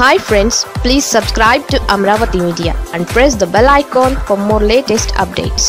hi friends please subscribe to Amaravati media and press the bell icon for more latest updates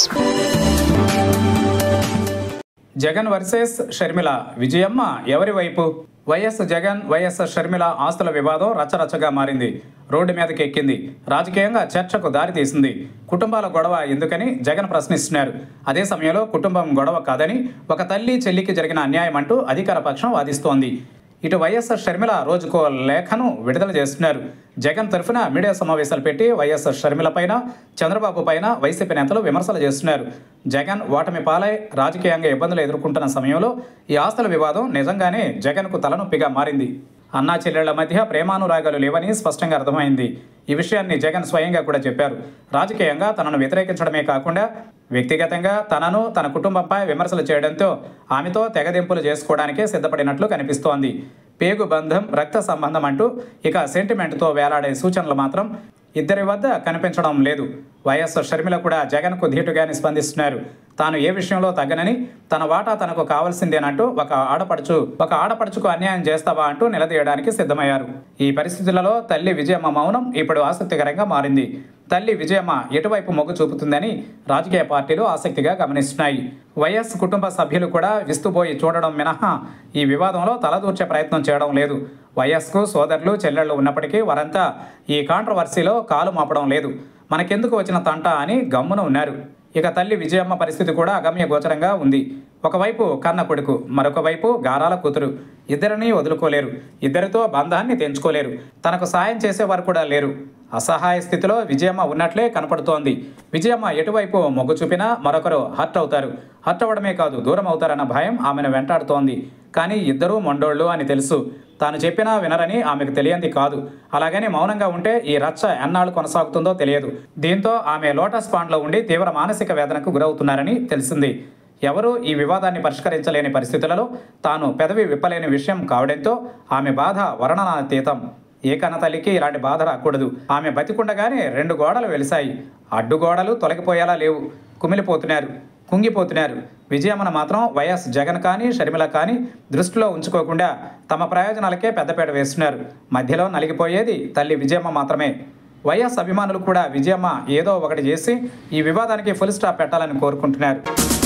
Jagan versus Sharmila Vijayamma ఎవరి వైపు YS Jagan YS Sharmila ఆస్తుల వివాదం రచ్చరచ్చగా మారింది road మీదకి ఎక్కింది రాజకీయంగా చర్చకు దారితీసింది కుటుంబాల గొడవ ఎందుకని జగన్ ప్రశ్నిస్తున్నారు అదే సమయంలో కుటుంబం గొడవ కాదని ఒక తల్లి చెల్లికి జరిగిన అన్యాయం అంటూ అధికార పక్షం వాదిస్తోంది ఇటు వైఎస్ఆర్ షర్మిల రోజుకో లేఖను విడుదల చేస్తున్నారు జగన్ తరఫున మీడియా సమావేశాలు పెట్టి వైఎస్ఆర్ షర్మిల పైన చంద్రబాబు పైన వైసీపీ నేతలు విమర్శలు చేస్తున్నారు జగన్ ఓటమి పాలై రాజకీయంగా ఇబ్బందులు ఎదుర్కొంటున్న సమయంలో ఈ ఆస్తుల వివాదం నిజంగానే జగన్కు తలనొప్పిగా మారింది అన్నా చెల్లెళ్ల మధ్య ప్రేమానురాగాలు లేవని స్పష్టంగా అర్థమైంది ఈ విషయాన్ని జగన్ స్వయంగా కూడా చెప్పారు రాజకీయంగా తనను వ్యతిరేకించడమే కాకుండా వ్యక్తిగతంగా తనను తన కుటుంబంపై విమర్శలు చేయడంతో ఆమెతో తెగదింపులు చేసుకోవడానికే సిద్ధపడినట్లు కనిపిస్తోంది పేగు బంధం రక్త సంబంధం అంటూ ఇక సెంటిమెంట్తో వేలాడే సూచనలు మాత్రం ఇద్దరి వద్ద కనిపించడం లేదు వైఎస్ షర్మిల కూడా జగన్కు ధీటుగానే స్పందిస్తున్నారు తాను ఏ విషయంలో తగ్గనని తన వాటా తనకు కావాల్సిందేనంటూ ఒక ఆడపడుచు ఒక ఆడపడుచుకు అన్యాయం చేస్తావా అంటూ నిలదీయడానికి సిద్ధమయ్యారు ఈ పరిస్థితులలో తల్లి విజయమ్మ మౌనం ఇప్పుడు ఆసక్తికరంగా మారింది తల్లి విజయమ్మ ఎటువైపు మొగ్గు చూపుతుందని రాజకీయ పార్టీలు ఆసక్తిగా గమనిస్తున్నాయి వైఎస్ కుటుంబ సభ్యులు కూడా విస్తుపోయి చూడడం మినహా ఈ వివాదంలో తలదూర్చే ప్రయత్నం చేయడం లేదు వైఎస్కు సోదరులు చెల్లెళ్ళు ఉన్నప్పటికీ వారంతా ఈ కాంట్రవర్సీలో కాలు మాపడం లేదు మనకెందుకు వచ్చిన తంట అని గమ్మున ఉన్నారు ఇక తల్లి విజయమ్మ పరిస్థితి కూడా అగమ్య గోచరంగా ఉంది ఒకవైపు కన్న కొడుకు మరొక వైపు గారాల కూతురు ఇద్దరిని వదులుకోలేరు ఇద్దరితో బంధాన్ని తెంచుకోలేరు తనకు సాయం చేసేవారు కూడా లేరు అసహాయ స్థితిలో విజయమ్మ ఉన్నట్లే కనపడుతోంది విజయమ్మ ఎటువైపు మొగ్గు చూపినా మరొకరు హర్ట్ అవుతారు హర్ట్ అవ్వడమే కాదు దూరం అవుతారన్న భయం ఆమెను వెంటాడుతోంది కానీ ఇద్దరూ మొండోళ్ళు అని తెలుసు తాను చెప్పినా వినరని ఆమెకు తెలియంది కాదు అలాగని మౌనంగా ఉంటే ఈ రచ్చ ఎన్నాళ్ళు కొనసాగుతుందో తెలియదు దీంతో ఆమె లోటస్ పాండ్లో ఉండి తీవ్ర మానసిక వేదనకు గురవుతున్నారని తెలిసింది ఎవరూ ఈ వివాదాన్ని పరిష్కరించలేని పరిస్థితులలో తాను పెదవి విప్పలేని విషయం కావడంతో ఆమె బాధ వర్ణనాతీతం ఏ కన్న తల్లికి ఇలాంటి బాధ రాకూడదు ఆమె బతికుండగానే రెండు గోడలు వెలిశాయి అడ్డుగోడలు తొలగిపోయేలా లేవు కుమిలిపోతున్నారు కుంగిపోతున్నారు విజయమ్మను మాత్రం వైఎస్ జగన్ కానీ షర్మిల కానీ దృష్టిలో ఉంచుకోకుండా తమ ప్రయోజనాలకే పెద్దపీట వేస్తున్నారు మధ్యలో నలిగిపోయేది తల్లి విజయమ్మ మాత్రమే వైఎస్ అభిమానులు కూడా విజయమ్మ ఏదో ఒకటి చేసి ఈ వివాదానికి ఫుల్ స్టాప్ పెట్టాలని కోరుకుంటున్నారు